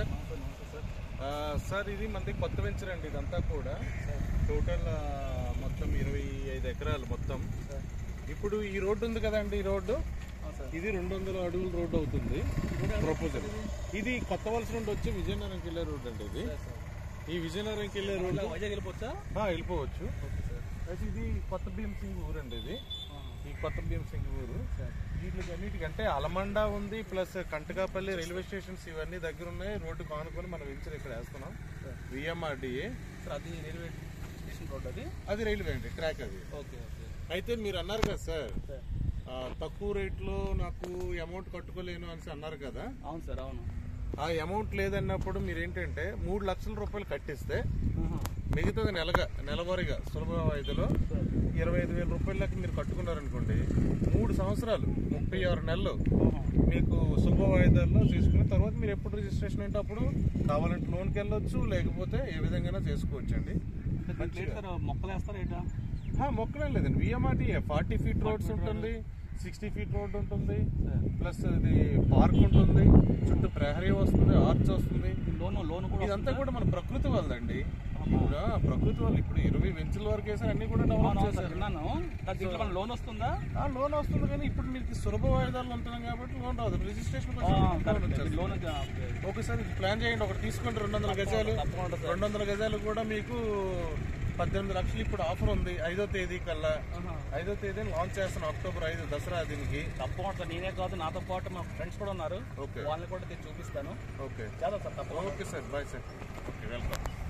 Sir ఆ, sir ఇది మనది కొత్త వెంచర్ అండి ఇదంతా కూడా టోటల్ ఆ, మొత్తం ఇరవై ఐదు ఎకరాలు మొత్తం ఇప్పుడు ఈ రోడ్డు ఉంది కదండి ఈ రోడ్డు ఇది రెండు వందల అడుగుల రోడ్డు అవుతుంది ప్రపోజల్ ఇది కొత్త వలస నుండి వచ్చి విజయనగరంకి వెళ్ళే రోడ్డు అండి ఇది ఈ విజయనగరంకి వెళ్ళే రోడ్డు వైజాగ్ వెళ్ళిపోవచ్చా ఆ, వెళ్ళిపోవచ్చు అయితే ఇది కొత్త భీమ్ సింగ్ ఊరు అండి ఇది ఈ కొత్త భీమ్ సింగ్ ఊరు వీటికి అన్నిటికంటే అలమండ ఉంది ప్లస్ కంటకాపల్లి రైల్వే స్టేషన్స్ ఇవన్నీ దగ్గర ఉన్నాయి రోడ్డు కానుకొని మనం వెంచర్ ఇక్కడ వేస్తున్నాం విఎంఆర్డిఏ సార్ అది రైల్వే స్టేషన్ రోడ్ అది అది రైల్వే అండి ట్రాక్ అది ఓకే ఓకే అయితే మీరు అన్నారు కదా సార్ ఆ, తక్కువ రేట్లో నాకు అమౌంట్ కట్టుకోలేను అని అన్నారు కదా అవును సార్ అవును ఆ అమౌంట్ లేదన్నప్పుడు మీరు ఏంటంటే మూడు లక్షల రూపాయలు కట్టిస్తే మిగతాది నెలగా నెలవారీగా సులభ వాయిదాలో ఇరవై ఐదు వేల రూపాయలకి మీరు కట్టుకున్నారనుకోండి మూడు సంవత్సరాలు ముప్పై ఆరు నెలలు మీకు సులభ వాయిదాల్లో తీసుకున్న తర్వాత మీరు ఎప్పుడు రిజిస్ట్రేషన్ అంటే అప్పుడు కావాలంటే లోన్కి వెళ్ళొచ్చు లేకపోతే ఏ విధంగా చేసుకోవచ్చు అండి దీంట్లో ఏంటి సార్ మొక్కలు వేస్తారా ఏంటా మొక్కలేం లేదండి విఎంఆర్టీఏ ఫార్టీ ఫీట్ రోడ్స్ ఉంటుంది సిక్స్టీ ఫీట్ రోడ్ ఉంటుంది ప్లస్ ఇది పార్క్ ఉంటుంది చుట్టూ ప్రహరీ వస్తుంది ఆర్చ్ వస్తుంది లోన్ లోన్ కూడా ఇదంతా కూడా మన ప్రకృతి వాళ్ళదండి ఇప్పుడు ఆ ప్రకృతి వాళ్ళు ఇప్పుడు ఇరవై వెంచుల వరకు వేసారు అన్ని కూడా డెవలప్ అవును సార్ చేశారు విన్నాను కానీ దీంట్లో మన లోన్ వస్తుందా ఆ లోన్ వస్తుంది కానీ ఇప్పుడు మీకు సులభ వాయిదాలు ఉంటున్నాం కాబట్టి లోన్ రాదు రిజిస్ట్రేషన్ లోన్ ఒకసారి ప్లాన్ చేయండి ఒకటి తీసుకోండి రెండు వందల గజాలు తప్పకుండా సార్. రెండు వందల గజాలు కూడా మీకు పద్దెనిమిది లక్షలు ఇప్పుడు ఆఫర్ ఉంది ఐదో తేదీ కల్లా ఐదో తేదీ లాంచ్ చేస్తాను అక్టోబర్ ఐదు దసరా దీనికి తప్పకుండా సార్ నేనే కాదు నాతో పాటు మా ఫ్రెండ్స్ కూడా ఉన్నారు ఓకే వాళ్ళని కూడా నేను చూపిస్తాను ఓకే చాలా సార్ తప్పకుండా okay sir bye sir okay welcome